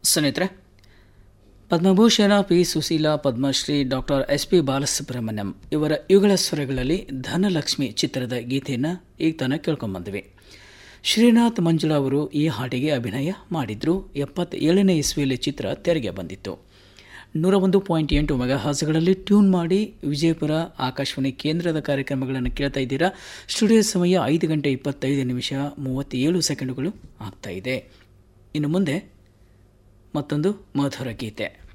ಸ್ನೇಹಿತರೆ Padma Bhushan P Susheela Padma Shri doctor S P Balasubrahmanyam ಇವರ ಇವುಗಳ ಸ್ವರಗಳಲ್ಲಿ ಧನಲಕ್ಷ್ಮಿ ಚಿತ್ರದ ಗೀತೆಯನ್ನು ಈಗ ತಾನೇ ಕೇಳ್ಕೊಂಬಂದ್ವಿ ಶ್ರೀನಾಥ್ ಮಂಜುಳಾ ಅವರು ಈ ಹಾಡಿಗೆ ಅಭಿನಯ ಮಾಡಿದ್ರು ಎಪ್ಪತ್ತೇಳನೇ ಇಸ್ವಿಯಲ್ಲಿ ಚಿತ್ರ ತೆರೆಗೆ ಬಂದಿತ್ತು ನೂರ ಒಂದು ಪಾಯಿಂಟ್ ಎಂಟು ಮೆಗಾಹಾಸ್ಗಳಲ್ಲಿ ಟ್ಯೂನ್ ಮಾಡಿ ವಿಜಯಪುರ ಆಕಾಶವಾಣಿ ಕೇಂದ್ರದ ಕಾರ್ಯಕ್ರಮಗಳನ್ನು ಕೇಳ್ತಾ ಇದ್ದೀರಾ ಸ್ಟುಡಿಯೋ ಸಮಯ ಐದು ಗಂಟೆ ಇಪ್ಪತ್ತೈದು ನಿಮಿಷ ಮೂವತ್ತೇಳು ಸೆಕೆಂಡುಗಳು ಆಗ್ತಾ ಇದೆ ಇನ್ನು ಮುಂದೆ ಮತ್ತೊಂದು ಮಧುರ ಗೀತೆ